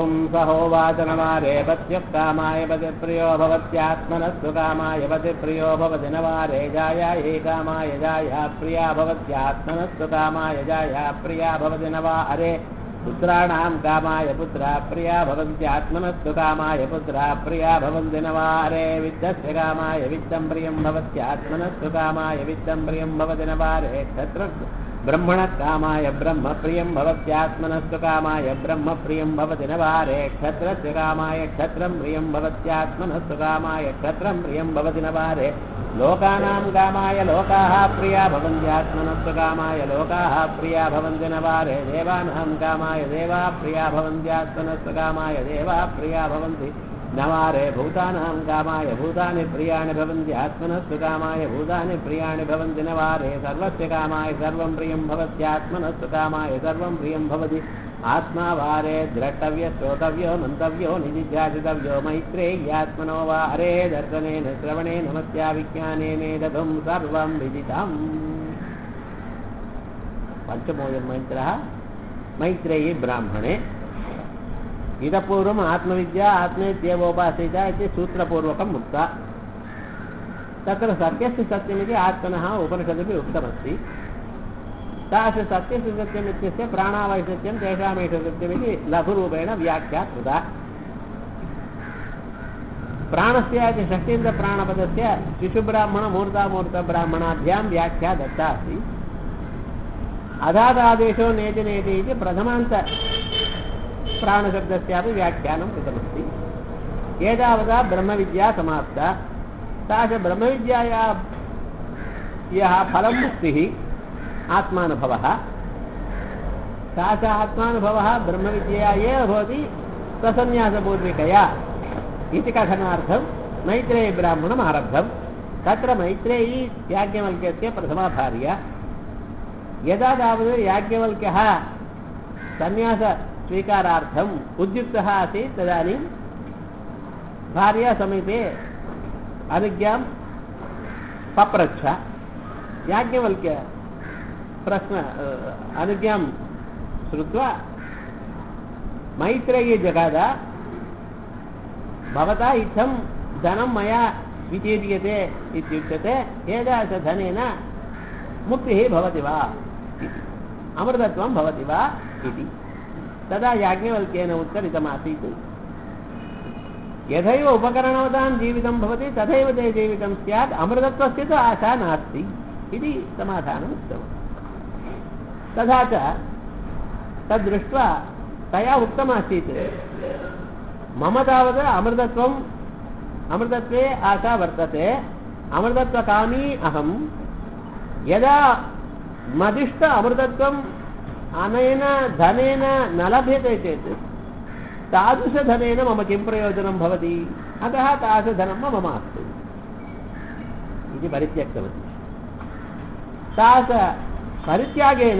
सहोवाचनवारे पत्युः कामाय पति प्रियो भवत्यात्मनस्तु कामाय पति प्रियो भवति नवारे जायायै कामाय जाया प्रिया भवत्यात्मनस्तु कामाय जाया प्रिया भवति नवा अरे पुत्राणां कामाय पुत्रा प्रिया भवन्त्यात्मनस्तु कामाय पुत्रा प्रिया भवन्ति नवारे वित्तस्य कामाय वित्तं प्रियं भवत्यात्मनस्तु कामाय वित्तं प्रियं भवति नवारे तत्र ब्रह्मणः कामाय ब्रह्म प्रियं भवत्यात्मनस्तु कामाय ब्रह्म प्रियं भवति नवारे क्षत्रस्य कामाय क्षत्रं प्रियं भवत्यात्मनस्तु कामाय क्षत्रं प्रियं भवति नवारे लोकानां कामाय लोकाः प्रिया भवन्त्यात्मनस्तु कामाय लोकाः प्रिया भवन्ति नवारे देवानां कामाय देवा प्रिया भवन्त्यात्मनस्तु कामाय देवा प्रिया भवन्ति नवारे भूतानां कामाय भूतानि प्रियाणि भवन्ति आत्मनस्तु कामाय भूतानि प्रियाणि भवन्ति नवारे सर्वस्य कामाय सर्वं प्रियं भवत्यात्मनस्तु कामाय सर्वं प्रियं भवति आत्मा वारे द्रष्टव्य श्रोतव्यो मन्तव्यो निजिध्यासितव्यो मैत्रेय्यात्मनो वा हरे दर्शनेन श्रवणेन मत्या विज्ञानेनेदधुं सर्वं विदितम् पञ्चमोऽयं मन्त्रः मैत्रेयी ब्राह्मणे इतः पूर्वम् आत्मविद्या आत्मेत्येवोपासिता इति सूत्रपूर्वकम् उक्ता तत्र सत्यस्य सत्यमिति आत्मनः उपनिषदपि उक्तमस्ति तादृश सत्यस्य सत्यम् इत्यस्य प्राणावैसत्यं तेषामेष सत्यमिति लघुरूपेण व्याख्या कृता प्राणस्य इति षष्ठीन्द्रप्राणपदस्य शिशुब्राह्मणमूर्तामूर्तब्राह्मणाभ्यां व्याख्या दत्ता अस्ति अधादादेशो नेति नेति इति प्रथमान्त प्राणशब्दस्यापि व्याख्यानं कृतमस्ति एतावता ब्रह्मविद्या समाप्ता सा च ब्रह्मविद्याया यः फलं मुक्तिः आत्मानुभवः सा च आत्मानुभवः ब्रह्मविद्यया एव भवति स्वसन्न्यासपूर्विकया इति कथनार्थं मैत्रेयीब्राह्मणम् आरब्धं तत्र मैत्रेयी याज्ञवल्क्यस्य प्रथमा भार्या यदा तावत् याज्ञवल्क्यः सन्न्यास स्वीकारार्थम् उद्युक्तः आसीत् तदानीं भार्या समीपे अनुज्ञां पप्रच्छ याज्ञवल्क्य प्रश्न अनुज्ञां श्रुत्वा मैत्रेयी जगाद भवता इत्थं धनं मया वितीर्यते इत्युच्यते एतादृशधनेन मुक्तिः भवति वा इति अमृतत्वं भवति वा इति तदा याज्ञवल्क्येन उत्तरितमासीत् यथैव उपकरणवतां जीवितं भवति तथैव ते जीवितं स्यात् अमृतत्वस्य तु आशा नास्ति इति समाधानम् उक्तवान् तथा च तद्दृष्ट्वा तया उक्तमासीत् मम तावत् अमृतत्वम् अमृतत्वे आशा वर्तते अमृतत्वकामी अहं यदा मदिष्ट अमृतत्वम् अनेन धनेन न लभ्यते चेत् तादृशधनेन मम किं प्रयोजनं भवति अतः तादृशधनं मम मास्तु इति परित्यक्तवती सा स परित्यागेन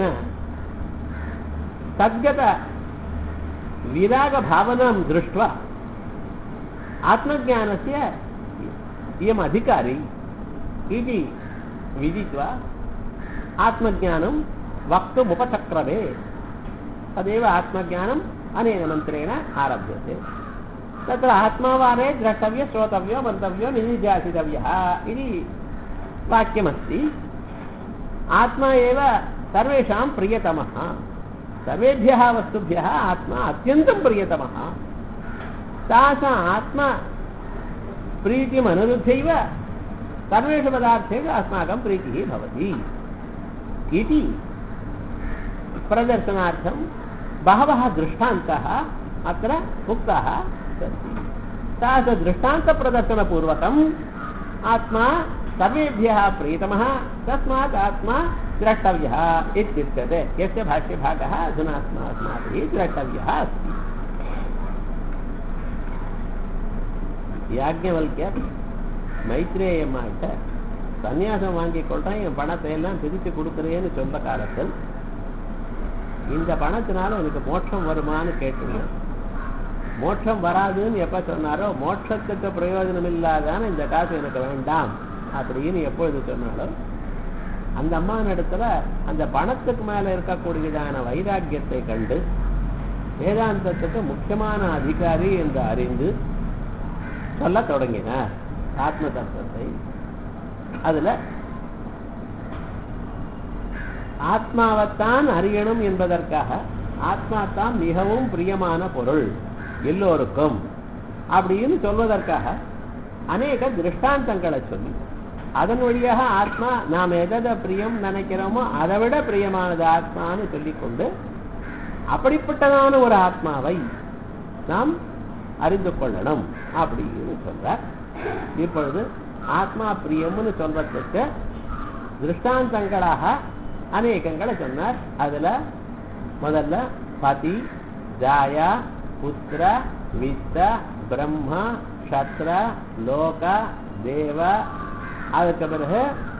तद्गतविरागभावनां दृष्ट्वा आत्मज्ञानस्य इयम् अधिकारी इति विदित्वा आत्मज्ञानं वक्तुमुपचक्रमे तदेव आत्मज्ञानम् अनेन मन्त्रेण आरभ्यते तत्र आत्मावारे द्रष्टव्य श्रोतव्यो मन्तव्यो निधिध्यासितव्यः इति वाक्यमस्ति आत्मा एव सर्वेषां प्रियतमः सर्वेभ्यः वस्तुभ्यः आत्मा अत्यन्तं प्रियतमः सा सा आत्मा प्रीतिमनुरुद्धैव सर्वेषु पदार्थेषु अस्माकं प्रीतिः भवति इति प्रदर्शनार्थं बहवः दृष्टान्तः अत्र उक्ताः सन्ति तादृशदृष्टान्तप्रदर्शनपूर्वकम् आत्मा सर्वेभ्यः प्रीतमः तस्मात् आत्मा द्रष्टव्यः इत्युच्यते यस्य भाष्यभागः अधुना अस्माभिः द्रष्टव्यः अस्ति யாஜ்ஞவல்யர் மைத்ரேயம்மாட்ட சன்னியாசம் வாங்கி கொள்றேன் என் பணத்தை எல்லாம் பிரித்து கொடுக்குறேன்னு சொன்ன காலத்தில் இந்த பணத்தினால எனக்கு மோட்சம் வருமான்னு கேட்டுங்க மோட்சம் வராதுன்னு எப்ப சொன்னாரோ மோட்சத்துக்கு பிரயோஜனம் இல்லாதான இந்த காசு எனக்கு வேண்டாம் அப்படின்னு எப்பொழுது சொன்னாலும் அந்த அம்மாவின் இடத்துல அந்த பணத்துக்கு மேல இருக்கக்கூடியதான வைராக்கியத்தை கண்டு வேதாந்தத்துக்கு முக்கியமான அதிகாரி என்று அறிந்து சொல்லத் தொடங்கினார் ஆத்ம தத்துவத்தை அதுல ஆத்மாவைத்தான் அறியணும் என்பதற்காக ஆத்மா தான் மிகவும் பிரியமான பொருள் எல்லோருக்கும் அப்படின்னு சொல்வதற்காக அநேக திருஷ்டாந்தங்களை சொல்லி அதன் வழியாக ஆத்மா நாம் எதை பிரியம் நினைக்கிறோமோ அதை விட பிரியமானது ஆத்மான்னு சொல்லிக்கொண்டு அப்படிப்பட்டதான ஒரு ஆத்மாவை நாம் அறிந்து கொள்ளணும் அப்படின்னு சொல்றார் இப்பொழுது ஆத்மா பிரியம்னு சொல்றதுக்கு திருஷ்டாந்தங்களாக அநேகங்களை சொன்னார் அதுல முதல்ல பதி ஜாயா புத்திர வித்த பிரம்மா க்ஷத்ர லோக தேவ அதுக்கு பிறகு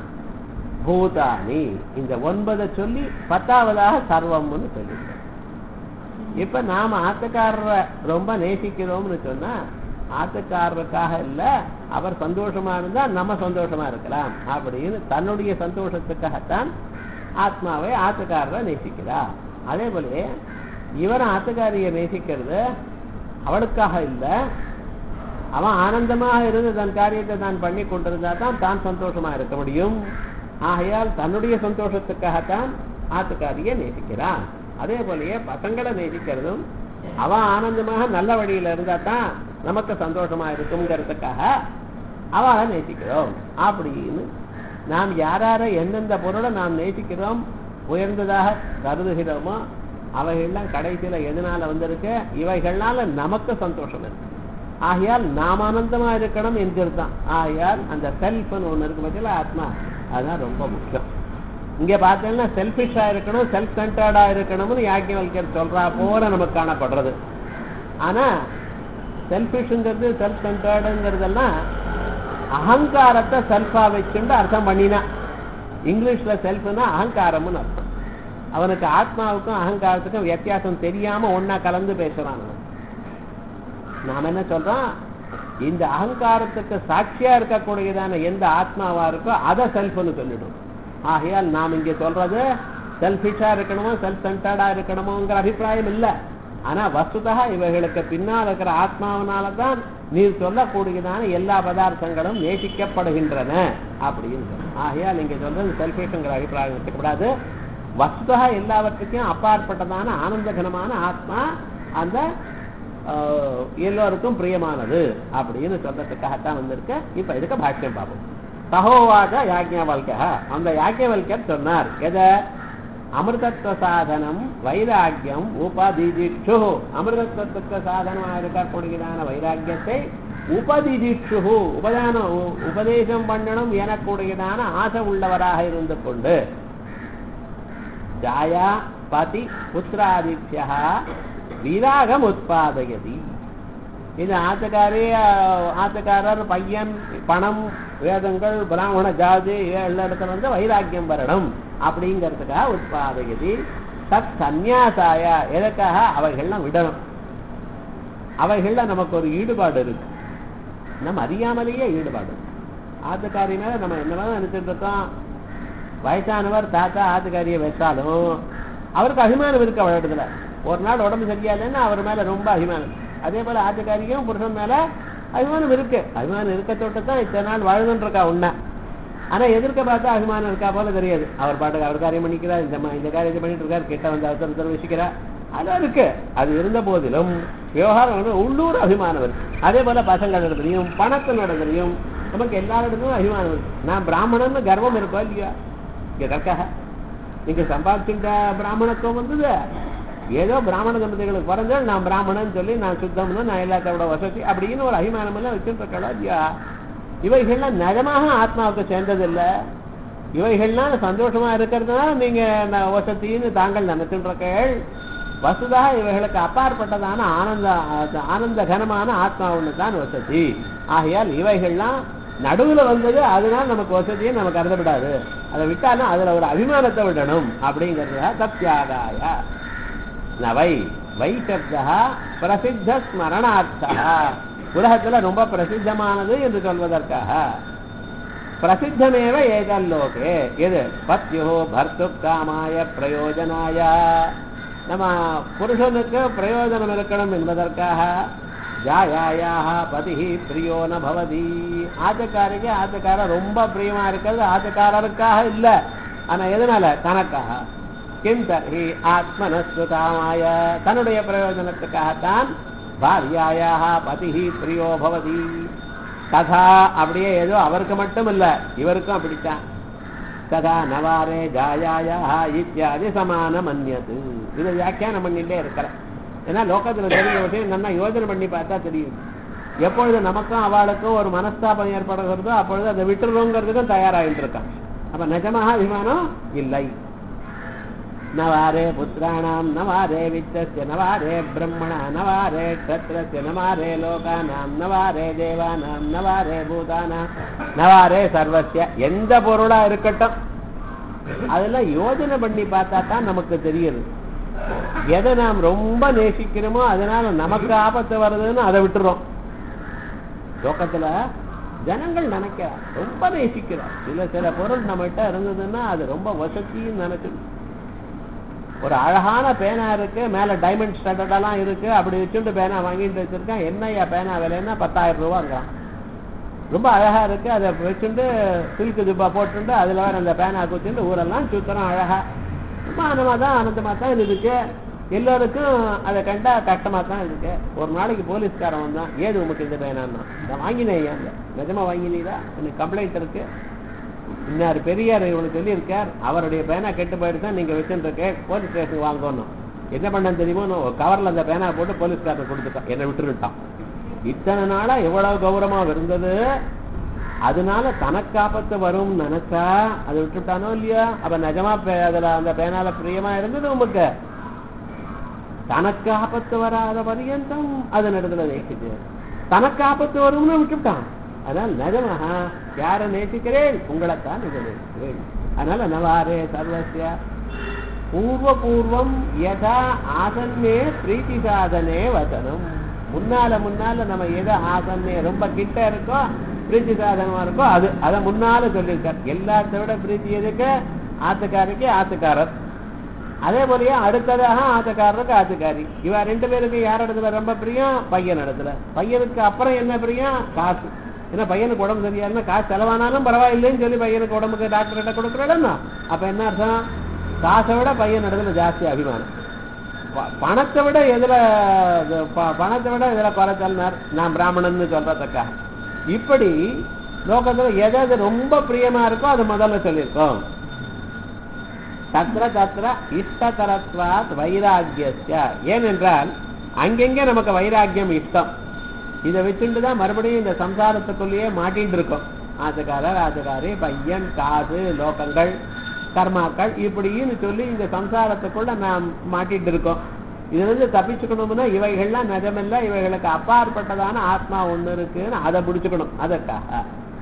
பூதானி இந்த ஒன்பதை சொல்லி பத்தாவதாக சர்வம்னு சொல்லியிருக்கோம் இப்ப நாம ஆத்துக்காரரை ரொம்ப நேசிக்கிறோம்னு சொன்னா ஆத்துக்காரருக்காக இல்ல அவர் சந்தோஷமா இருந்தா நம்ம சந்தோஷமா இருக்கலாம் அப்படின்னு தன்னுடைய சந்தோஷத்துக்காகத்தான் ஆத்மாவை ஆத்துக்காரரை நேசிக்கிறா அதே போல இவன் ஆத்துக்காரியை நேசிக்கிறது அவளுக்காக இல்ல அவன் ஆனந்தமாக இருந்து தன் காரியத்தை தான் பண்ணி கொண்டிருந்தா தான் தான் சந்தோஷமா இருக்க முடியும் ஆகையால் தன்னுடைய சந்தோஷத்துக்காகத்தான் ஆத்துக்காரியை நேசிக்கிறான் அதே போலயே பசங்களை நேசிக்கிறதும் அவன் ஆனந்தமாக நல்ல வழியில இருந்தா தான் நமக்கு சந்தோஷமா இருக்குங்கிறதுக்காக அவளை நேசிக்கிறோம் அப்படின்னு நாம் யாரார எந்தெந்த பொருளை நாம் நேசிக்கிறோம் உயர்ந்ததாக கருதுகிறோமோ அவைகள்லாம் கடைசியில எதனால வந்திருக்கு இவைகள்னால நமக்கு சந்தோஷம் இருக்கு ஆகையால் நாம் ஆனந்தமா இருக்கணும் என்கிறது தான் ஆகையால் அந்த செல்ஃப்னு ஒண்ணு இருக்கு பத்தியில ஆத்மா அதுதான் ரொம்ப முக்கியம் இங்க பார்த்தீங்கன்னா செல்ஃபிஷா இருக்கணும் செல்ஃப் சென்டர்டா இருக்கணும்னு யாக்கியவல்கர் சொல்றா போல நமக்கு காணப்படுறது ஆனா செல்ஃபிஷ்ங்கிறது செல்ஃப் சென்டர்டுங்கிறதெல்லாம் அகங்காரத்தை செல்ஃபா வச்சுட்டு அர்த்தம் பண்ணினா இங்கிலீஷ்ல செல்ஃப்னா அகங்காரம்னு அர்த்தம் அவனுக்கு ஆத்மாவுக்கும் அகங்காரத்துக்கும் வித்தியாசம் தெரியாம ஒன்னா கலந்து பேசுறான் அவன் நாம என்ன சொல்றோம் இந்த அகங்காரத்துக்கு சாட்சியா இருக்கக்கூடியதான எந்த ஆத்மாவா இருக்கோ அதை செல்ஃப்னு சொல்லிடும் ஆகையால் நாம் இங்க சொல்றது செல்ஃபிஷா இருக்கணுமோ செல்ஃப் சென்டர்டா இருக்கணுமோங்கிற அபிப்பிராயம் இல்லை ஆனா வசுதா இவைகளுக்கு பின்னால் இருக்கிற ஆத்மாவனால தான் நீ சொல்லக்கூடியதான எல்லா பதார்த்தங்களும் நேசிக்கப்படுகின்றன அப்படின்னு சொல்லணும் ஆகையால் நீங்க சொல்றது செல்ஃபிஷ்ங்கிற அபிப்பிராயம் வச்சுக்கூடாது வசுதா எல்லாவற்றுக்கும் அப்பாற்பட்டதான ஆனந்தகனமான ஆத்மா அந்த ஆஹ், எல்லோருக்கும் பிரியமானது அப்படின்னு சொல்றதுக்காகத்தான் வந்திருக்க இப்ப இதுக்கு பாஷ்யம் பார்ப்போம் சகோவாக யாஜ்ஞவல்க அந்த யாஜ்ஞவல்கர் சொன்னார் எதை அமிர்தத்துவ சாதனம் வைராக்கியம் உபதிதிட்சு அமிர்தத்துவத்துக்கு சாதனமாக இருக்கக்கூடியதான வைராக்கியத்தை உபதிதிட்சு உபதான உ- உபதேசம் பண்ணணும் எனக்கூடியதான ஆசை உள்ளவராக இருந்து கொண்டு ஜாயா பதி புத்திராதித்யா விராகம் உற்பாதயதி இது ஆத்துக்காரி ஆஹ், ஆத்துக்காரர் பையன் பணம் வேதங்கள் பிராமண ஜாதி எல்லா இடத்துல வந்து வைராக்கியம் வரணும் அப்படிங்கிறதுக்காக உற்பாதயதி தத் சந்நியாசாய எதற்காக அவைகள்லாம் விடணும் அவைகள்ல நமக்கு ஒரு ஈடுபாடு இருக்கு நம்ம அறியாமலேயே ஈடுபாடு இருக்கு. ஆத்துக்காரி மேல நம்ம என்னதான் நினைச்சிட்டு இருக்கோம் வயசானவர் தாத்தா ஆத்துக்காரியை வச்சாலும் அவருக்கு அபிமானம் இருக்கு அவள் இடத்துல ஒரு நாள் உடம்பு சரியாதுன்னா அவர் மேல ரொம்ப அபிமானம் அதே போல ஆத்துக்காரிக்கும் புருஷன் மேல அபிமானம் இருக்கு அபிமானம் இருக்க தொட்டு தான் இத்தனை நாள் வாழ்ந்துட்டு இருக்கா உன்ன ஆனா எதிர்க்க பார்த்தா அபிமானம் இருக்கா போல தெரியாது அவர் பாட்டுக்கு அவர் காரியம் பண்ணிக்கிறார் இந்த மா- இந்த காரியத்தை பண்ணிட்டு இருக்காரு கிட்ட வந்து அவசரத்தில் வசிக்கிறா அதான் இருக்கு அது இருந்த போதிலும் விவகாரம் வந்து உள்ளூர் அபிமானம் இருக்கு அதே போல பசங்கள் இடத்துலையும் பணத்தின் இடத்துலையும் நமக்கு எல்லா இடத்துலையும் அபிமானம் இருக்கு நான் பிராமணன்னு கர்வம் இருக்கோ இல்லையா எதற்காக நீங்க சம்பாதிச்சுட்ட பிராமணத்துவம் வந்தது ஏதோ பிராமண தம்பதிகளுக்கு பிறந்தால் நான் பிராமணன் சொல்லி நான் சுத்தம்னு நான் எல்லாத்தோட வசதி அப்படின்னு ஒரு அபிமானம் எல்லாம் வச்சுட்டு இருக்கா இல்லையா இவைகள்லாம் நிஜமாக ஆத்மாவுக்கு சேர்ந்ததில்ல இவைகள்லாம் சந்தோஷமா இருக்கிறதுனால நீங்க நான் வசதின்னு தாங்கள் நினைச்சுருக்கீர்கள் வசுதா இவைகளுக்கு அப்பாற்பட்டதான ஆனந்த ஆனந்த கனமான ஆத்மா ஒன்று தான் வசதி ஆகையால் இவைகள்லாம் நடுவுல வந்தது அதனால நமக்கு வசதியை நமக்கு கருதப்படாது அதை விட்டாலும் அதுல ஒரு அபிமானத்தை விடணும் அப்படிங்கிறதுக்காக தத்யாகாய நவை வை சப்தா பிரசித்த ஸ்மரணார்த்தா உலகத்துல ரொம்ப பிரசித்தமானது என்று சொல்வதற்காக பிரசித்தமேவ ஏதல்லோகே எது பத்யோ பர்த்து காமாய பிரயோஜனாய நம்ம புருஷனுக்கு பிரயோஜனம் இருக்கணும் என்பதற்காக ஜாயாயாக பதி பிரியோ ந பவதி ஆத்தக்காரிக்கு ஆத்தக்காரர் ரொம்ப பிரியமா இருக்கிறது ஆத்தக்காரருக்காக இல்ல ஆனா எதனால தனக்காக கிம் தர்ஹி ஆத்மனஸ்வதாமாய தன்னுடைய பிரயோஜனத்துக்காகத்தான் பாரியாயாக பதி பிரியோ பவதி ததா அப்படியே ஏதோ அவருக்கு மட்டும் இல்ல இவருக்கும் அப்படித்தான் ததா நவாரே ஜாயாயா இத்தியாதி சமான மன்யது இது வியாக்கியானம் பண்ணிட்டே இருக்கிறேன் ஏன்னா லோகத்துல தெரிஞ்ச விஷயம் நல்லா யோஜனை பண்ணி பார்த்தா தெரியும் எப்பொழுது நமக்கும் அவளுக்கும் ஒரு மனஸ்தாபம் ஏற்படுகிறதோ அப்பொழுது அதை விட்டுருவோங்கிறதுக்கும் தயாராகிட்டு இருக்கான் அப்ப நிஜமாக அபிமானம் இல்லை நவாரே புத்திராணாம் நவாரே வித்தஸ்ய நவாரே பிரம்மண நவாரே க்ஷத்ரஸ்ய நவாரே லோகானாம் நவாரே தேவானாம் நவாரே பூதானாம் நவாரே சர்வஸ்ய எந்த பொருளா இருக்கட்டும் அதெல்லாம் யோஜனை பண்ணி பார்த்தா தான் நமக்கு தெரியுது எதை நாம் ரொம்ப நேசிக்கிறோமோ அதனால நமக்கு ஆபத்து வருதுன்னு அதை விட்டுறோம் லோகத்துல ஜனங்கள் நினைக்கிறார் ரொம்ப நேசிக்கிறார் சில சில பொருள் நம்மகிட்ட இருந்ததுன்னா அது ரொம்ப வசதின்னு நினைச்சிடும் ஒரு அழகான பேனா இருக்கு மேல டைமண்ட் ஸ்டாண்டர்ட் எல்லாம் இருக்கு அப்படி வச்சுட்டு பேனா வாங்கிட்டு வச்சிருக்கேன் என்னையா பேனா விலைன்னா பத்தாயிரம் ரூபாங்கிறான் ரொம்ப அழகா இருக்கு அதை வச்சுட்டு சில்க் துப்பா போட்டுட்டு அதுல வேற அந்த பேனா குச்சிட்டு ஊரெல்லாம் சுத்தரம் அழகா ரொம்ப ஆனமா தான் ஆனந்தமா தான் இருக்கு எல்லாருக்கும் அதை கண்டா கஷ்டமா தான் இருக்கு ஒரு நாளைக்கு போலீஸ்காரன் வந்தான் ஏது உமக்கு இந்த பேனான்னா நான் வாங்கினேன் ஐயா அந்த நிஜமா வாங்கினீரா எனக்கு கம்ப்ளைண்ட் இருக்கு இன்னார் பெரியார் இவனுக்கு சொல்லியிருக்கார் அவருடைய பேனா கெட்டு போயிட்டு நீங்க வச்சுருக்க போலீஸ் ஸ்டேஷன் வாங்கணும் என்ன பண்ணன்னு தெரியுமோ நான் ஒரு கவர்ல அந்த பேனா போட்டு போலீஸ்காரன் கொடுத்துட்டான் என்னை விட்டுருட்டான் இத்தனை நாளா எவ்வளவு கௌரவமா இருந்தது அதனால தனக்கு ஆபத்து வரும் நினைச்சா அதை விட்டுட்டானோ இல்லையா அப்ப நிஜமா பே- அதுல அந்த பேனால பிரியமா இருந்தது உமக்கு தனக்கு ஆபத்து வராத பரியந்தம் அதன் இடத்துல நேசிச்சு தனக்கு ஆபத்து வரும்னு விட்டுட்டான் அதனால் நிஜமாக யாரை நேசிக்கிறேன் உங்களைத்தான் இதை நேசிக்கிறேன் அதனால நவாரே சர்வசிய பூர்வ பூர்வம் யதா ஆசன்னே பிரீத்தி சாதனே வசனம் முன்னால முன்னால நம்ம எதை ஆசன்னே ரொம்ப கிட்ட இருக்கோ பிரீத்தி சாதனமா இருக்கோ அது அதை முன்னால சொல்லியிருக்கார் எல்லாத்த விட பிரீத்தி எதுக்கு ஆத்துக்காரிக்கு ஆத்துக்காரர் அதே போலயே அடுத்ததாக ஆத்துக்காரருக்கு ஆத்துக்காரி இவ ரெண்டு பேருக்கு யார் இடத்துல ரொம்ப பிரியம் பையன் இடத்துல பையனுக்கு அப்புறம் என்ன பிரியம் காசு ஏன்னா பையனுக்கு உடம்பு சரியா இருந்தா காசு செலவானாலும் பரவாயில்லைன்னு சொல்லி பையனுக்கு உடம்புக்கு டாக்டர் கிட்ட கொடுக்குறேன்னா அப்ப என்ன அர்த்தம் காசை விட பையன் இடத்துல ஜாஸ்தி அபிமானம் ப- பணத்தை விட எதுல இது ப- பணத்தை விட இதுல குறைச்சல்னார் நான் பிராமணன்னு சொல்றதுக்கா இப்படி லோகத்துல எது எது ரொம்ப பிரியமா இருக்கோ அது முதல்ல சொல்லியிருக்கோம் தத்ர தத்ர இஷ்டதரத்வாத் வைராக்கியஸ்ய ஏனென்றால் அங்கெங்கே நமக்கு வைராக்கியம் இஷ்டம் இதை வச்சுட்டு தான் மறுபடியும் இந்த சம்சாரத்துக்குள்ளேயே மாட்டிட்டு இருக்கோம் ஆத்துக்காரர் ஆத்துக்காரி பையன் காசு லோகங்கள் கர்மாக்கள் இப்படின்னு சொல்லி இந்த சம்சாரத்துக்குள்ள நாம் மாட்டிட்டு இருக்கோம் இதுல இருந்து தப்பிச்சுக்கணும்னா இவைகள்லாம் நிஜமில்ல இவைகளுக்கு அப்பாற்பட்டதான ஆத்மா ஒண்ணு இருக்குன்னு அதை பிடிச்சுக்கணும் அதற்காக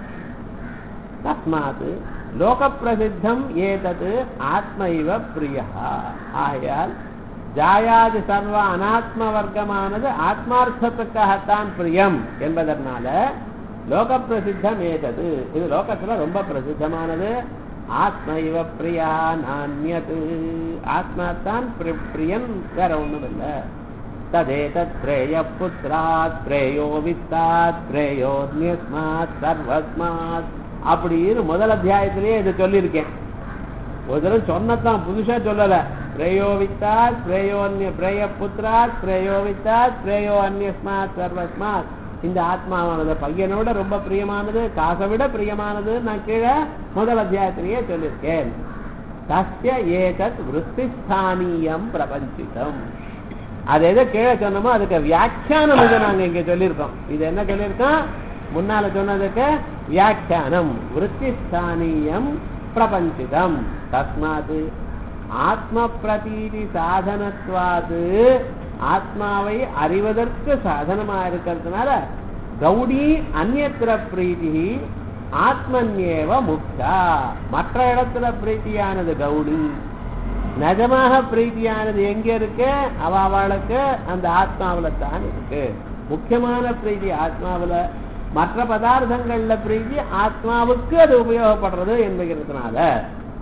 தஸ்மாத் லோக பிரசித்தம் ஏதது ஆத்ம இவ பிரியா ஆகையால் ஜாயாதி சர்வ அனாத்ம வர்க்கமானது ஆத்மார்த்தத்துக்காகத்தான் பிரியம் என்பதனால லோக பிரசித்தம் ஏதது இது லோகத்துல ரொம்ப பிரசித்தமானது ஆத்ம இவ பிரியா நானியது ஆத்மா தான் பிரி- பிரியன் வேற ஒண்ணும் இல்லை ததேதத் பிரேய புத்திராத் பிரேயோ வித்தாத் பிரேயோன்யஸ்மாத் சர்வஸ்மாத் அப்படின்னு முதல் அத்தியாயத்திலேயே இது சொல்லியிருக்கேன் ஒரு தடவை சொன்னதான் புதுசா சொல்லல பிரேயோ வித்தாத் பிரேயோன்ய பிரேய புத்திராத் பிரேயோ வித்தாத் பிரேயோ அந்யஸ்மாத் சர்வஸ்மாத் இந்த ஆத்மாவானது பையனை விட ரொம்ப பிரியமானது காசை விட பிரியமானது நான் கீழே முதல் அத்தியாயத்திலேயே சொல்லியிருக்கேன் தஸ்ய ஏதத் விருத்திஸ்தானியம் பிரபஞ்சிதம் அது எதை கீழே சொன்னோமோ அதுக்கு வியாக்கியானம் இது நாங்க இங்க சொல்லியிருக்கோம் இது என்ன சொல்லியிருக்கோம் முன்னால சொன்னதுக்கு வியாக்கியானம் விருத்திஸ்தானியம் பிரபஞ்சிதம் தஸ்மாத் ஆத்ம பிரதீதி சாதனத்வாது ஆத்மாவை அறிவதற்கு சாதனமா இருக்கிறதுனால கௌடி அந்நியத்திர பிரீதி ஆத்மன்யேவ முக்தா மற்ற இடத்துல பிரீத்தியானது கௌடி நிஜமாக பிரீத்தியானது எங்க இருக்கு அவ அவளுக்கு அந்த ஆத்மாவில தான் இருக்கு முக்கியமான பிரீதி ஆத்மாவுல மற்ற பதார்த்தங்கள்ல பிரீதி ஆத்மாவுக்கு அது உபயோகப்படுறது என்கிறதுனால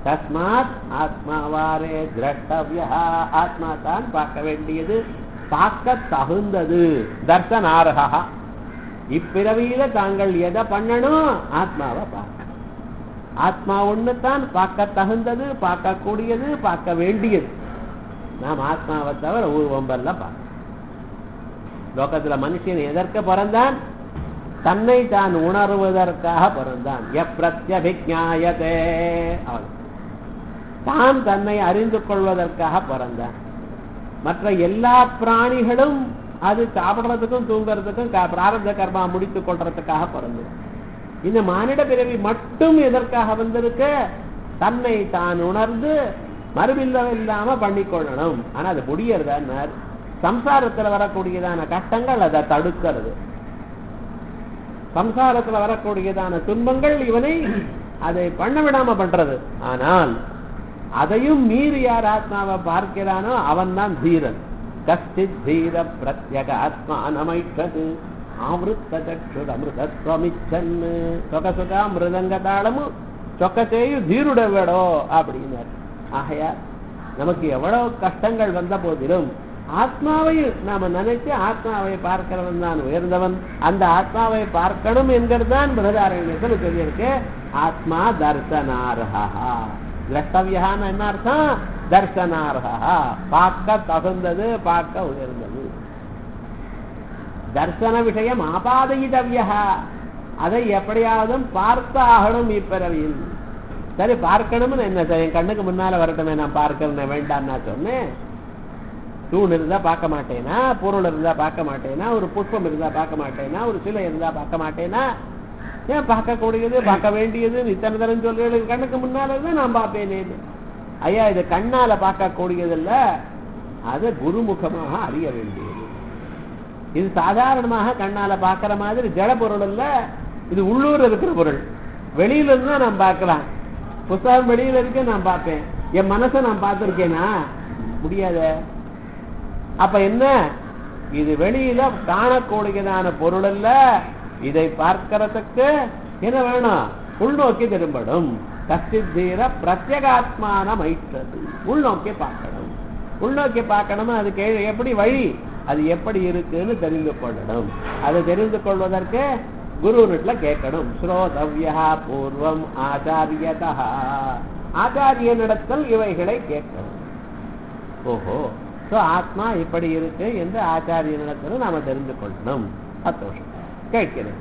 தஸ்மாத் ஆத்மாவாரே திரஷ்டவியா ஆத்மா தான் பார்க்க வேண்டியது பார்க்க தகுந்தது தர்சனார்ஹா இப்பிறவியில தாங்கள் எதை பண்ணணும் ஆத்மாவை பார்க்க ஆத்மா ஒண்ணுதான் பார்க்க தகுந்தது பார்க்கக்கூடியது பார்க்க வேண்டியது நாம் ஆத்மாவை தவிர உருவம்பெல்லாம் பார்க்க லோகத்துல மனுஷன் எதற்கு பிறந்தான் தன்னை தான் உணர்வதற்காக பிறந்தான் எப்பிரத்யபிஜாயதே அவன் தான் தன்னை அறிந்து கொள்வதற்காக பிறந்தான் மற்ற எல்லா பிராணிகளும் அது சாப்பிடுறதுக்கும் தூங்குறதுக்கும் க- பிராரப்த கர்மா முடித்துக் கொள்றதுக்காக பிறந்தது இந்த மானிட பிறவி மட்டும் எதற்காக வந்திருக்கு தன்னை தான் உணர்ந்து மறுபில்லம் இல்லாம பண்ணிக்கொள்ளணும் ஆனா அது முடியறதா சம்சாரத்துல வரக்கூடியதான கஷ்டங்கள் அதை தடுக்கிறது சம்சாரத்துல வரக்கூடியதான துன்பங்கள் இவனை அதை பண்ண விடாம பண்றது ஆனால் அதையும் மீறி யார் ஆத்மாவை பார்க்கிறானோ அவன் தான் தீரன் கஷ்டித் தீர பிரத்யக ஆத்மானமைற்றது ஆமிருத்த சக்ஷுர் அமிர்தத்வமிச்சன்னு சொக சுகா மிருதங்க தாளமும் சொக்கச்சேயும் தீருடவேடோ அப்படின்னார் ஆகையா நமக்கு எவ்வளவு கஷ்டங்கள் வந்த போதிலும் ஆத்மாவை நாம நினைச்சு ஆத்மாவை பார்க்கிறவன் தான் உயர்ந்தவன் அந்த ஆத்மாவை பார்க்கணும் என்கிறது தான் பிரதாரண்யத்தில் சொல்லியிருக்கு ஆத்மா தர்சனார்ஹா திரஷ்டவியான்னு என்ன அர்த்தம் தர்சனார்ஹா பார்க்க தகுந்தது பார்க்க உயர்ந்தது தர்சன விஷயம் ஆபாதயிதவியா அதை எப்படியாவது பார்த்து ஆகணும் இப்பிறவியில் சரி பார்க்கணும்னு என்ன சார் என் கண்ணுக்கு முன்னால வரட்டுமே நான் பார்க்கிறேன் வேண்டாம் நான் சொன்னேன் தூண் இருந்தா பார்க்க மாட்டேனா பொருள் இருந்தா பார்க்க மாட்டேனா ஒரு புஷ்பம் இருந்தா பார்க்க மாட்டேனா ஒரு சிலை இருந்தா பார்க்க மாட்டேனா ஏன் பார்க்கக்கூடியது பார்க்க வேண்டியது இத்தனை தரம் சொல்றது கண்ணுக்கு முன்னால தான் நான் பார்ப்பேனே ஐயா இது கண்ணால பார்க்கக்கூடியதில்ல அது குருமுகமாக அறிய வேண்டியது இது சாதாரணமாக கண்ணால பார்க்கிற மாதிரி ஜட பொருள் இல்ல இது உள்ளூர் இருக்கிற பொருள் வெளியில இருந்து தான் நான் பார்க்கலாம் புத்தகம் வெளியில இருக்கு நான் பார்ப்பேன் என் மனசை நான் பார்த்திருக்கேனா முடியாத அப்ப என்ன இது வெளியில காணக்கூடியதான பொருள் அல்ல இதை பார்க்கறதுக்கு என்ன வேணும் உள்நோக்கி திரும்படும் கஷ்டித்தீர பிரத்யகாத்மான மைற்றது உள்நோக்கி பார்க்கணும் உள்நோக்கி பார்க்கணும் அதுக்கு எ- எப்படி வழி அது எப்படி இருக்குன்னு தெரிந்து கொள்ளணும் அது தெரிந்து கொள்வதற்கு குருவினிட்ல கேட்கணும் ஸ்ரோதவ்யா பூர்வம் ஆச்சாரியதா ஆச்சாரியனிடத்தில் இவைகளை கேட்கணும் ஓஹோ சோ ஆத்மா இப்படி இருக்கு என்று ஆச்சாரியனிடத்தில் நாம தெரிந்து கொள்ளணும் சந்தோஷம் கேட்கிறேன்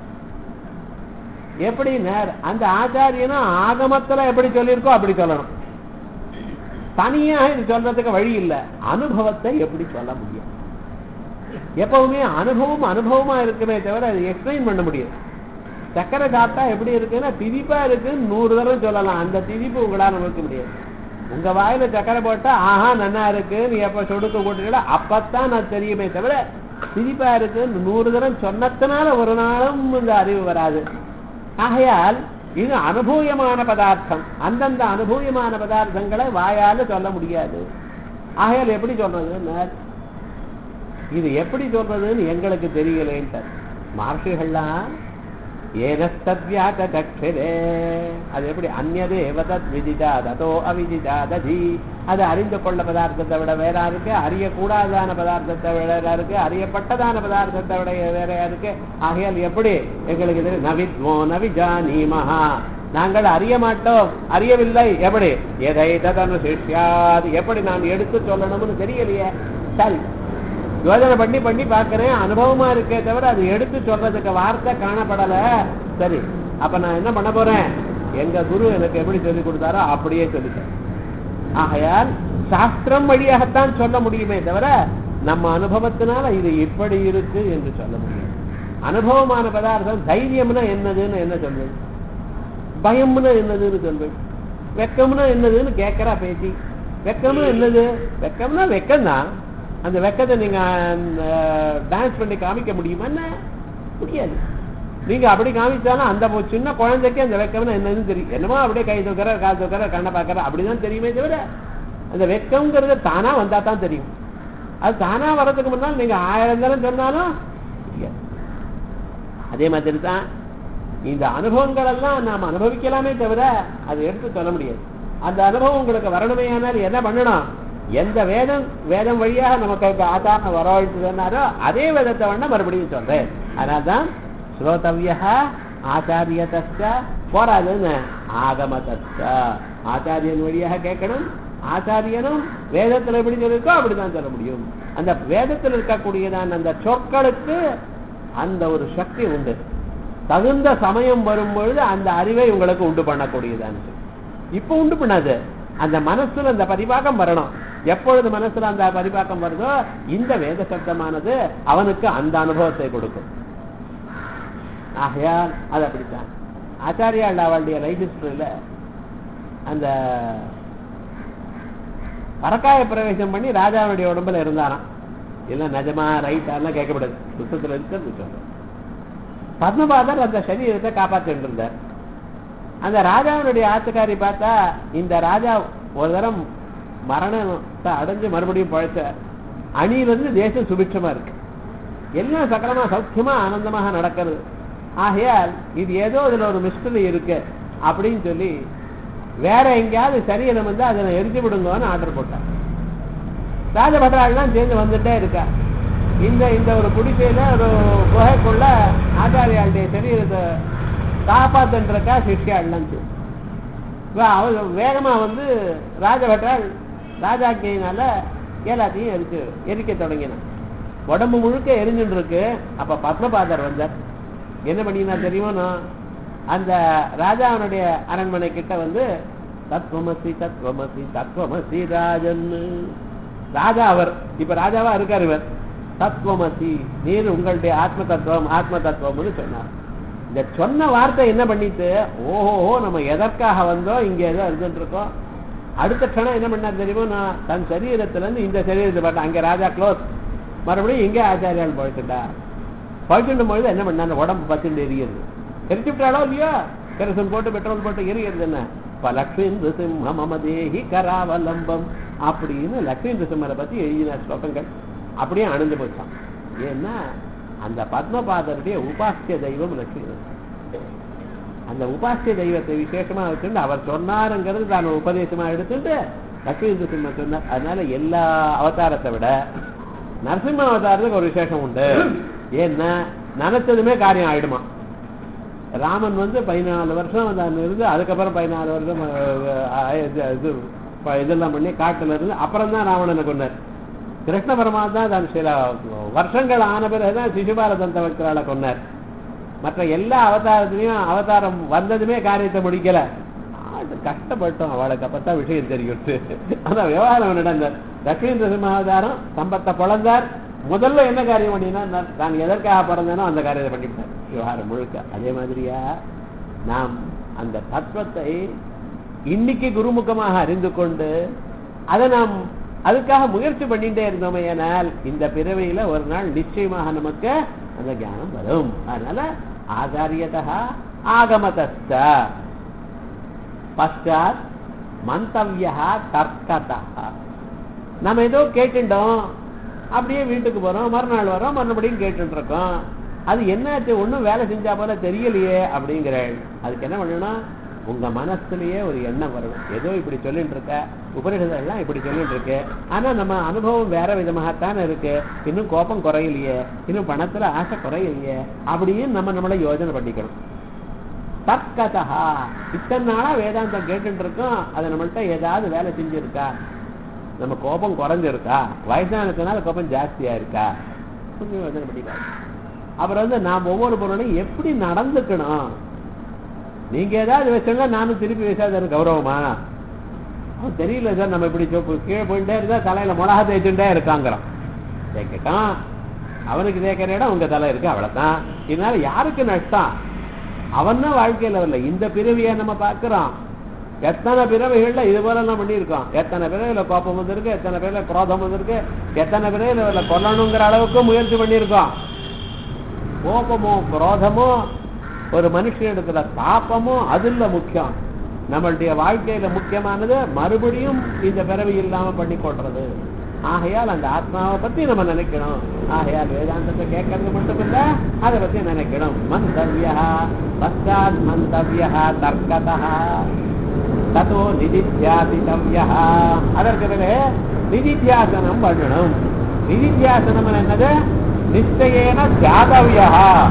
எப்படி நேர் அந்த ஆச்சாரியனும் ஆகமத்துல எப்படி சொல்லியிருக்கோ அப்படி சொல்லணும் தனியாக இது சொல்றதுக்கு வழி இல்லை அனுபவத்தை எப்படி சொல்ல முடியும் எப்பவுமே அனுபவம் அனுபவமா இருக்குமே தவிர அது எக்ஸ்பிளைன் பண்ண முடியும் சக்கரை சாப்பிட்டா எப்படி இருக்குன்னா திதிப்பா இருக்குன்னு நூறு தடவை சொல்லலாம் அந்த திதிப்பு உங்களால நோக்க முடியாது உங்க வாயில சக்கரை போட்டா ஆஹா நன்னா இருக்கு நீ எப்ப சொடுக்க போட்டுக்கல அப்பத்தான் நான் தெரியுமே தவிர திதிப்பா இருக்குன்னு நூறு தடவை சொன்னதுனால ஒரு நாளும் இந்த அறிவு வராது ஆகையால் இது அனுபூயமான பதார்த்தம் அந்தந்த அனுபூயமான பதார்த்தங்களை வாயால சொல்ல முடியாது ஆகையால் எப்படி சொல்றது இது எப்படி சொல்றதுன்னு எங்களுக்கு தெரியலேன்ட்டார் மகர்ஷிகள்லாம் ஏனஸ்தத்வியாக கட்சிரே அது எப்படி அந்நதே எவதத் விதிதா ததோ அவிதிதா ததி அது அறிந்து கொள்ள பதார்த்தத்தை விட வேறா இருக்கு அறியக்கூடாதான பதார்த்தத்தை விட வேறா இருக்கு அறியப்பட்டதான பதார்த்தத்தை விட வேறையா இருக்கு ஆகையால் எப்படி எங்களுக்கு தெரியும் நவித்வோ நவிஜானீமஹா நாங்கள் அறிய மாட்டோம் அறியவில்லை எப்படி எதை ததனு சிஷ்யாது எப்படி நான் எடுத்து சொல்லணும்னு தெரியலையே சரி யோஜனை பண்ணி பண்ணி பார்க்கிறேன் அனுபவமா இருக்கே தவிர அது எடுத்து சொல்றதுக்கு வார்த்தை காணப்படல சரி அப்ப நான் என்ன பண்ண போறேன் எங்க குரு எனக்கு எப்படி சொல்லி கொடுத்தாரோ அப்படியே சொல்லிட்டேன் ஆகையால் சாஸ்திரம் வழியாகத்தான் சொல்ல முடியுமே தவிர நம்ம அனுபவத்தினால இது இப்படி இருக்கு என்று சொல்ல முடியும் அனுபவமான பதார்த்தம் தைரியம்னா என்னதுன்னு என்ன சொல்றது பயம்னா என்னதுன்னு சொல்றது வெக்கம்னா என்னதுன்னு கேட்கறா பேசி வெக்கம்னா என்னது வெக்கம்னா வெக்கம்தான் அந்த வெக்கத்தை நீங்க டான்ஸ் பண்ணி காமிக்க முடியுமா என்ன முடியாது நீங்க அப்படி காமிச்சாலும் அந்த பொ- சின்ன குழந்தைக்கு அந்த வெக்கம்னா என்னன்னு தெரியும் என்னமோ அப்படியே கை தூக்கிற கால் தூக்கிற கண்ணை பார்க்கற அப்படிதான் தெரியுமே தவிர அந்த வெக்கம்ங்கிறது தானா வந்தா தான் தெரியும் அது தானா வர்றதுக்கு முன்னால் நீங்க ஆயிரம் தரம் சொன்னாலும் தெரியாது. அதே மாதிரி தான் இந்த அனுபவங்கள் எல்லாம் நாம் அனுபவிக்கலாமே தவிர அதை எடுத்து சொல்ல முடியாது அந்த அனுபவம் உங்களுக்கு வரணுமே ஆனால் என்ன பண்ணணும் எந்த வேதம் வேதம் வழியாக நமக்கு ஆச்சாரம் வரவழைச்சதுன்னாரோ அதே வேதத்தை வேணா மறுபடியும் சொல்றேன் அதனால்தான் ஸ்ரோதவியா ஆச்சாரியத்த போராதுன்னு ஆகமதத்த ஆச்சாரியன் வழியாக கேட்கணும் ஆச்சாரியனும் வேதத்துல எப்படி சொல்லிருக்கோ அப்படிதான் சொல்ல முடியும் அந்த வேதத்தில் இருக்கக்கூடியதான் அந்த சொற்களுக்கு அந்த ஒரு சக்தி உண்டு தகுந்த சமயம் வரும் பொழுது அந்த அறிவை உங்களுக்கு உண்டு பண்ணக்கூடியதான் இப்ப உண்டு பண்ணாது அந்த மனசுல அந்த பரிபாகம் வரணும் எப்பொழுது மனசுல அந்த பரிபாகம் வருதோ இந்த வேத சப்தமானது அவனுக்கு அந்த அனுபவத்தை கொடுக்கும் ஆகையால் அது அப்படித்தான் ஆச்சாரியாள் அவளுடைய லைஃப் ஹிஸ்டரியில அந்த பறக்காய பிரவேசம் பண்ணி ராஜாவுடைய உடம்புல இருந்தாராம் இல்ல நிஜமா ரைட்டாலாம் கேட்கக்கூடாது புத்தகத்துல இருக்கிறது சொல்றேன் பத்மபாதர் அந்த சரீரத்தை காப்பாற்றிட்டு இருந்தார் அந்த ராஜாவினுடைய ஆத்துக்காரி பார்த்தா இந்த ராஜா ஒரு தரம் மரணத்தை அடைஞ்சு மறுபடியும் பழைச்ச அணியிலிருந்து தேசம் சுபிட்சமா இருக்கு எல்லாம் சக்கரமா சௌக்கியமா ஆனந்தமாக நடக்கிறது ஆகையால் இது ஏதோ இதுல ஒரு மிஸ்டரி இருக்கு அப்படின்னு சொல்லி வேற எங்கேயாவது சரீரம் வந்து அதை எரிஞ்சு விடுங்கன்னு ஆர்டர் போட்டார் ராஜபட்ராள்லாம் சேர்ந்து வந்துட்டே இருக்கா இந்த இந்த ஒரு குடிசையில ஒரு குகைக்குள்ள ஆச்சாரியாளுடைய சரீரத்தை காப்பாத்துன்றக்கா சிஷ்யாள்லாம் சேர்ந்து அவ வேகமா வந்து ராஜபட்ராள் ராஜாக்கியினால எல்லாத்தையும் எரிச்சு எரிக்க தொடங்கினான் உடம்பு முழுக்க எரிஞ்சுட்டு இருக்கு அப்ப பத்மபாதர் வந்தார் என்ன பண்ணினா தெரியுமா அந்த ராஜாவனுடைய அரண்மனை கிட்ட வந்து தத்துவமசி தத்துவமசி தத்துவமசி ராஜன் ராஜா அவர் இப்ப ராஜாவா இருக்காரு இவர் தத்துவமசி நீர் உங்களுடைய ஆத்ம தத்துவம் ஆத்ம தத்துவம்னு சொன்னார் இந்த சொன்ன வார்த்தை என்ன பண்ணிட்டு ஓஹோ நம்ம எதற்காக வந்தோம் இங்க ஏதோ இருந்துட்டு இருக்கோம் அடுத்த க்ஷணம் என்ன பண்ணா தெரியுமோ நான் தன் சரீரத்துல இருந்து இந்த சரீரத்தை பார்த்தேன் அங்க ராஜா க்ளோஸ் மறுபடியும் இங்கே ஆச்சாரியால் போயிட்டுட்டா போயிட்டு பொழுது என்ன பண்ணா உடம்பு பத்துட்டு எரியுது எரிச்சு விட்டாலோ இல்லையோ கரசன் போட்டு பெட்ரோல் போட்டு எரியுறது என்ன இப்ப லக்ஷ்மி நிருசிம்ம மம தேஹி கராவலம்பம் அப்படின்னு லக்ஷ்மி நிருசிம்மரை பத்தி எழுதின ஸ்லோகங்கள் அப்படியே அணிந்து போச்சான் ஏன்னா அந்த பத்மபாதருடைய உபாசிய தெய்வம் லட்சுமி அந்த உபாசிய தெய்வத்தை விசேஷமா வச்சுட்டு அவர் சொன்னாருங்கிறது தான் உபதேசமா எடுத்துட்டு லட்சுமி நிருசிம்ம சொன்னார் அதனால எல்லா அவதாரத்தை விட நரசிம்ம அவதாரத்துக்கு ஒரு விசேஷம் உண்டு ஏன்னா நினைச்சதுமே காரியம் ஆயிடுமா ராமன் வந்து பதினாலு வருஷம் தான் இருந்து அதுக்கப்புறம் பதினாலு வருஷம் இது இதெல்லாம் பண்ணி காட்டுல இருந்து அப்புறம் தான் ராவணனை கொண்டார் கிருஷ்ண பரமாத்மா தான் சில வருஷங்கள் ஆன பிறகுதான் சிசுபால தந்த வக்தரால கொண்டார் மற்ற எல்லா அவதாரத்திலையும் அவதாரம் வந்ததுமே காரியத்தை முடிக்கல கஷ்டப்பட்டோம் அவளுக்கு அப்பதான் விஷயம் தெரியும் அதான் விவகாரம் நடந்தார் தட்சிண நரசிம்மாவதாரம் சம்பத்தை பொழந்தார் முதல்ல என்ன காரியம் பண்ணினா நான் எதற்காக பிறந்தேனோ அந்த காரியத்தை பண்ணிவிட்டார் விவகாரம் முழுக்க அதே மாதிரியா நாம் அந்த தத்துவத்தை இன்னைக்கு குருமுகமாக அறிந்து கொண்டு அதை நாம் அதுக்காக முயற்சி பண்ணிட்டே இருந்தோமே ஆனால் இந்த பிறவையில ஒரு நாள் நிச்சயமாக நமக்கு அந்த ஞானம் வரும் அதனால ஆச்சாரியதா ஆகமதஸ்த பஷாத் மந்தவியா தர்க்கதா நம்ம ஏதோ கேட்டுட்டோம் அப்படியே வீட்டுக்கு போறோம் மறுநாள் வரோம் மறுபடியும் கேட்டுட்டு இருக்கோம் அது என்னாச்சு ஒன்றும் வேலை செஞ்சா போல தெரியலையே அப்படிங்கிற அதுக்கு என்ன பண்ணணும் உங்க மனசுலயே ஒரு எண்ணம் வரணும் ஏதோ இப்படி சொல்லிட்டு இருக்க உபநிஷதம் எல்லாம் இப்படி சொல்லிட்டு இருக்கு ஆனா நம்ம அனுபவம் வேற விதமாகத்தானே இருக்கு இன்னும் கோபம் குறையலையே இன்னும் பணத்துல ஆசை குறையலையே அப்படின்னு நம்ம நம்மள யோஜனை பண்ணிக்கணும் தற்கதா இத்தனை நாளா வேதாந்தம் கேட்டுட்டு இருக்கோம் அது நம்மள்ட்ட ஏதாவது வேலை செஞ்சிருக்கா நம்ம கோபம் குறைஞ்சிருக்கா வயசானதுனால கோபம் ஜாஸ்தியா இருக்கா கொஞ்சம் யோசனை பண்ணிக்கலாம் அப்புறம் வந்து நாம் ஒவ்வொரு பொருளையும் எப்படி நடந்துக்கணும் நீங்க ஏதாவது வச்சோம்னா நானும் திருப்பி வச்சாது கௌரவமா அவன் தெரியல சார் நம்ம இப்படி சொப்பு கீழே போயிட்டே இருந்தா தலையில மிளகா தேய்ச்சுட்டே இருக்காங்கிறான் தேக்கட்டான் அவனுக்கு தேக்கிற இடம் உங்க தலை இருக்கு அவ்வளவுதான் இதனால யாருக்கு நஷ்டம் அவன் தான் வாழ்க்கையில வரல இந்த பிறவியை நம்ம பார்க்கிறோம் எத்தனை பிறவைகள்ல இது போல எல்லாம் பண்ணியிருக்கோம் எத்தனை பிறவில கோபம் வந்திருக்கு எத்தனை பேர்ல குரோதம் வந்திருக்கு எத்தனை பிறவில கொல்லணுங்கிற அளவுக்கு முயற்சி பண்ணியிருக்கோம் கோபமோ குரோதமோ ஒரு மனுஷனிடத்துல தாப்பமோ அது இல்ல முக்கியம் நம்மளுடைய வாழ்க்கையில முக்கியமானது மறுபடியும் இந்த பிறவி இல்லாம பண்ணி கொள்றது ஆகையால் அந்த ஆத்மாவை பத்தி நம்ம நினைக்கணும் ஆகையால் வேதாந்தத்தை கேட்கறது மட்டும் இல்ல அதை பத்தி நினைக்கணும் மந்தவியா பஷாத் மந்தவியா தர்க்கதா தத்தோ நிதித்தியாசித்தவ்யா அதற்கு பிறகு நிதித்தியாசனம் பண்ணணும் நிதித்தியாசனம் என்னது நிச்சயேன தியாதவ்யா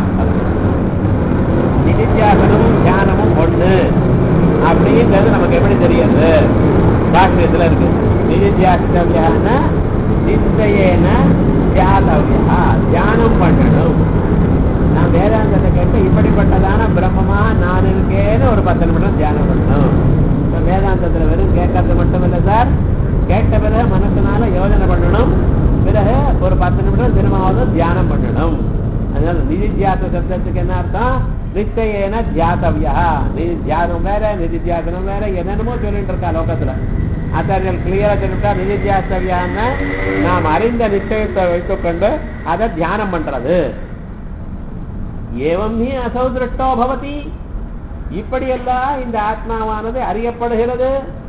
நிதித்தியாசனமும் தியானமும் ஒண்ணு அப்படின்றது நமக்கு எப்படி தெரியுது பாஷ்யத்துல இருக்கு நிதித்தியாசித்தவ்யான நிச்சயேன தியாதவ்யா தியானம் பண்ணணும் நான் வேதாந்தத்தை கேட்டு இப்படிப்பட்டதான பிரம்மமா நான் இருக்கேன்னு ஒரு பத்து நிமிடம் தியானம் பண்ணணும் இப்ப வேதாந்தத்துல வெறும் கேட்கறது மட்டும் இல்லை சார் கேட்ட பிறகு மனசுனால யோஜனை பண்ணணும் பிறகு ஒரு பத்து நிமிடம் திரும்பவாவது தியானம் பண்ணணும் அதனால நிதித்தியாச சப்தத்துக்கு என்ன அர்த்தம் நிச்சயேன தியாதவ்யா நிதி தியானம் வேற நிதித்தியாசனம் வேற என்னென்னமோ சொல்லிட்டு இருக்கா லோகத்துல ஆச்சாரியர்கள் கிளியரா சொல்லிட்டா நிதித்தியாசவியான்னு நாம் அறிந்த நிச்சயத்தை வைத்துக்கொண்டு அதை தியானம் பண்றது ஏவம் நீ அசௌ திருஷ்டோ பவதி இப்படியெல்லாம் இந்த ஆத்மாவானது அறியப்படுகிறது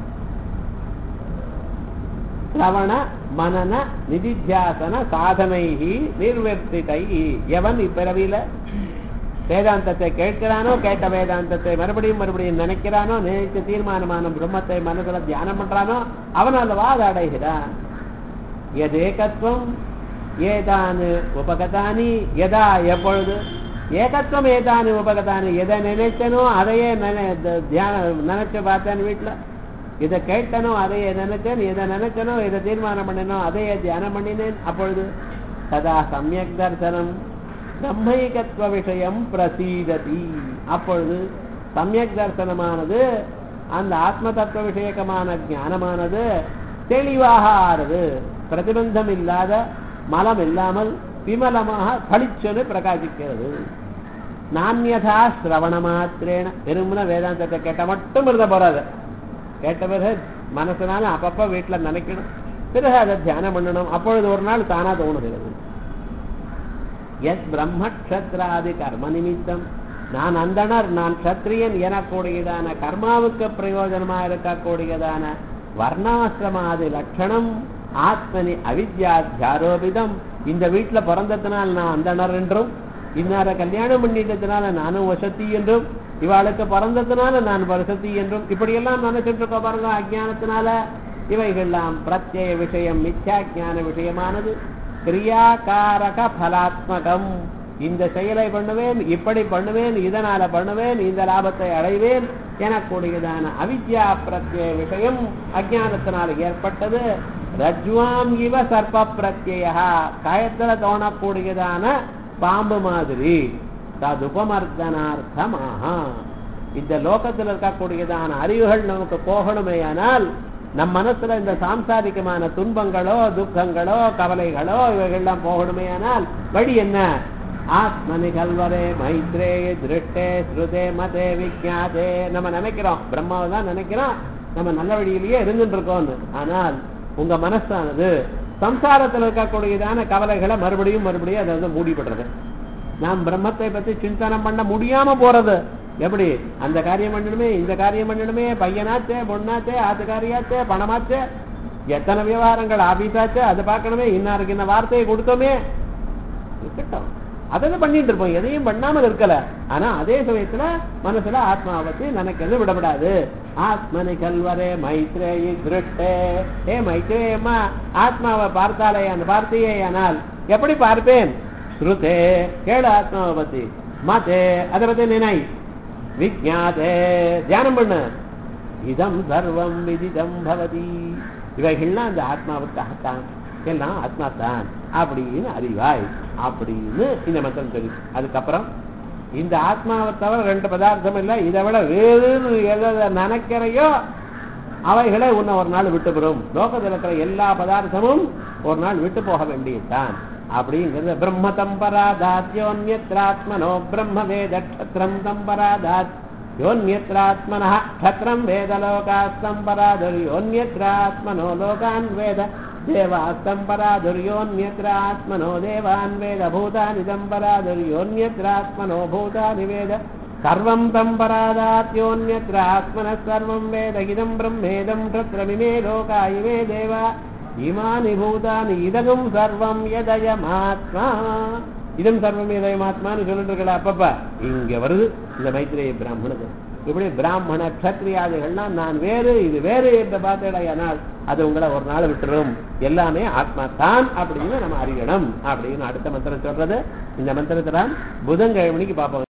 சிரவண மனன நிதித்தியாசன சாதனை நிர்வர்த்திதை எவன் இப்பிறவியில வேதாந்தத்தை கேட்கிறானோ கேட்ட வேதாந்தத்தை மறுபடியும் மறுபடியும் நினைக்கிறானோ நினைத்து தீர்மானமான பிரம்மத்தை மனசுல தியானம் பண்றானோ அவன் அல்லவா அதை அடைகிறான் எதேகத்துவம் ஏதானு உபகதானி எதா எப்பொழுது ஏகத்துவம் ஏதானு உபகதானி எதை நினைச்சனோ அதையே நினை தியானம் நினைச்சு பார்த்தேன் வீட்டுல இதை கேட்டனோ அதையே நினைச்சேன் எதை நினைச்சனோ இதை தீர்மானம் பண்ணினோ அதையே தியானம் பண்ணினேன் அப்பொழுது சதா சமயக் தர்சனம் பிரம்மைகத்துவ விஷயம் பிரசீததி அப்பொழுது சமயக் தர்சனமானது அந்த ஆத்ம தத்துவ விஷயகமான ஞானமானது தெளிவாக ஆறுது பிரதிபந்தம் இல்லாத மலம் இல்லாமல் விமலமாக பளிச்சொன்னு பிரகாசிக்கிறது நானியதா சிரவண மாத்திரேன வெறுமன வேதாந்தத்தை கேட்ட மட்டும் இருந்த போறாது கேட்ட பிறகு மனசுனால அப்பப்ப வீட்டுல நினைக்கணும் பிறகு அதை தியானம் பண்ணணும் அப்பொழுது ஒரு நாள் தானா தோணுகிறது எத் பிரம்மக்ஷத்ராதி கர்ம நிமித்தம் நான் அந்தனர் நான் சத்திரியன் எனக்கூடியதான கர்மாவுக்கு பிரயோஜனமா இருக்கக்கூடியதான வர்ணாசிரமாதி லட்சணம் ஆத்மனி அவித்யாத்தியாரோபிதம் இந்த வீட்டுல பிறந்ததுனால் நான் அந்தனர் என்றும் இன்னார கல்யாணம் பண்ணிட்டதுனால நானும் வசதி என்றும் இவாளுக்கு பிறந்ததுனால நான் வசதி என்றும் இப்படியெல்லாம் நினைச்சிட்டு இருக்கோம் பாருங்க அஜானத்தினால இவைகள்லாம் பிரத்யய விஷயம் மித்யா ஞான விஷயமானது கிரியாகாரக பலாத்மகம் இந்த செயலை பண்ணுவேன் இப்படி பண்ணுவேன் இதனால பண்ணுவேன் இந்த லாபத்தை அடைவேன் எனக்கூடியதான அவித்யா பிரத்யய விஷயம் அஜானத்தினால் ஏற்பட்டது ரஜ்வாம் இவ சர்ப்ப பிரத்யா கயத்துல தோணக்கூடியதான பாம்பு மாதிரி ததுபமர்த்தனார்த்தமாக இந்த லோகத்தில் இருக்கக்கூடியதான அறிவுகள் நமக்கு போகணுமேயானால் நம் மனசுல இந்த சாம்சாரிகமான துன்பங்களோ துக்கங்களோ கவலைகளோ இவைகள்லாம் போகணுமேயானால் வழி என்ன ஆத்மனி கல்வரே மைத்ரே திருஷ்டே ஸ்ருதே மதே விஜாதே நம்ம நினைக்கிறோம் பிரம்மாவை தான் நினைக்கிறோம் நம்ம நல்ல வழியிலேயே இருந்துட்டு இருக்கோம்னு ஆனால் உங்க மனசானது சம்சாரத்தில் இருக்கக்கூடியதான கவலைகளை மறுபடியும் மறுபடியும் அதை வந்து மூடிப்படுறது நாம் பிரம்மத்தை பத்தி சிந்தனம் பண்ண முடியாம போறது எப்படி அந்த காரியம் பண்ணணுமே இந்த காரியம் பண்ணணுமே பையனாச்சே பொண்ணாச்சே ஆத்துக்காரியாச்சே பணமாச்சே எத்தனை விவகாரங்கள் ஆபீஸாச்சே அதை பார்க்கணுமே இன்னாருக்கு இந்த வார்த்தையை கொடுத்தோமே இருக்கட்டும் அதை பண்ணிட்டு இருப்போம் எதையும் பண்ணாமல் இருக்கல ஆனா அதே சமயத்துல மனசுல ஆத்மாவை பத்தி நினைக்கிறது விடப்படாது ஆத்மனி கல்வரே மைத்ரேயி திருட்டே ஏ மைத்ரேயம்மா ஆத்மாவை பார்த்தாலே அந்த வார்த்தையே ஆனால் எப்படி பார்ப்பேன் ஸ்ருதே கேளு ஆத்மாவை பத்தி மாத்தே அதை பத்தி நினை விஜாதே தியானம் பண்ணு இதம் சர்வம் விதிதம் பவதி இவைகள்லாம் அந்த ஆத்மாவுக்காகத்தான் எல்லாம் ஆத்மா தான் அப்படின்னு அறிவாய் அப்படின்னு இந்த மந்திரம் சொல்லி அதுக்கப்புறம் இந்த ஆத்மாவை தவிர ரெண்டு பதார்த்தம் இல்லை இதை விட வேறுன்னு எதை நினைக்கிறையோ அவைகளை உன்னை ஒரு நாள் விட்டு பெறும் லோகத்தில் இருக்கிற எல்லா பதார்த்தமும் ஒரு நாள் விட்டு போக வேண்டியதுதான் அப்படிங்கிறது பிரம்ம தம்பராதாத் யோன்யத்ராத்மனோ பிரம்ம வேத க்ஷத்ரம் தம்பராதாத் யோன்யத்ராத்மன க்ஷத்ரம் வேத லோகாஸ்தம்பராதுர்யோன்யத்ராத்மனோ லோகான் வேத देवास्तम्पराधुर्योऽन्यत्रात्मनो देवान् वेद भूतानि सम्पराधुर्योऽन्यत्रात्मनो भूतानि वेद सर्वं सम्परादात्योऽन्यत्र आत्मनः सर्वं वेद इदं ब्रह्मेदं तत्रमिमे लोका इमे देवा इमानि भूतानि இதகம் சர்வம் எதயமாத்மா இதம் சர்வம் எதயமாத்மான்னு சொல்லிட்டு இருக்கல அப்பப்ப இங்க வருது இந்த மைத்திரேய பிராமணது இப்படி பிராமண கத்திரியாதிகள்லாம் நான் வேறு இது வேறு என்று பார்த்தேடையானால் அது உங்களை ஒரு நாள் விட்டுரும் எல்லாமே ஆத்மா தான் அப்படின்னு நம்ம அறியணும் அப்படின்னு அடுத்த மந்திரம் சொல்றது இந்த மந்திரத்தை புதன்கிழமைக்கு பார்ப்போம்